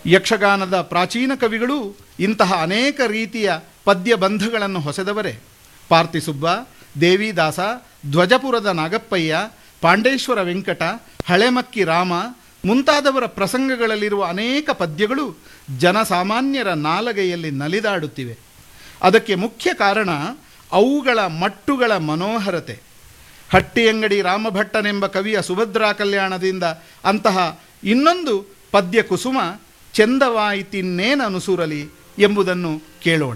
ಯಕ್ಷಗಾನದ ಪ್ರಾಚೀನ ಕವಿಗಳು ಇಂತಹ ಅನೇಕ ರೀತಿಯ ಪದ್ಯ ಬಂಧಗಳನ್ನು ಹೊಸೆದವರೇ ಪಾರ್ತಿಸುಬ್ಬ ದೇವಿದಾಸ ಧ್ವಜಪುರದ ನಾಗಪ್ಪಯ್ಯ ಪಾಂಡೇಶ್ವರ ವೆಂಕಟ ಹಳೆಮಕ್ಕಿ ರಾಮ ಮುಂತಾದವರ ಪ್ರಸಂಗಗಳಲ್ಲಿರುವ ಅನೇಕ ಪದ್ಯಗಳು ಜನಸಾಮಾನ್ಯರ ನಾಲಗೆಯಲ್ಲಿ ನಲಿದಾಡುತ್ತಿವೆ ಅದಕ್ಕೆ ಮುಖ್ಯ ಕಾರಣ ಅವುಗಳ ಮಟ್ಟುಗಳ ಮನೋಹರತೆ ಹಟ್ಟಿಯಂಗಡಿ ರಾಮಭಟ್ಟನೆಂಬ ಕವಿಯ ಸುಭದ್ರಾ ಕಲ್ಯಾಣದಿಂದ ಅಂತಹ ಇನ್ನೊಂದು ಪದ್ಯ ಕುಸುಮ ಚೆಂದವಾಯಿತಿನ್ನೇನನುಸುರಲಿ ಎಂಬುದನ್ನು ಕೇಳೋಣ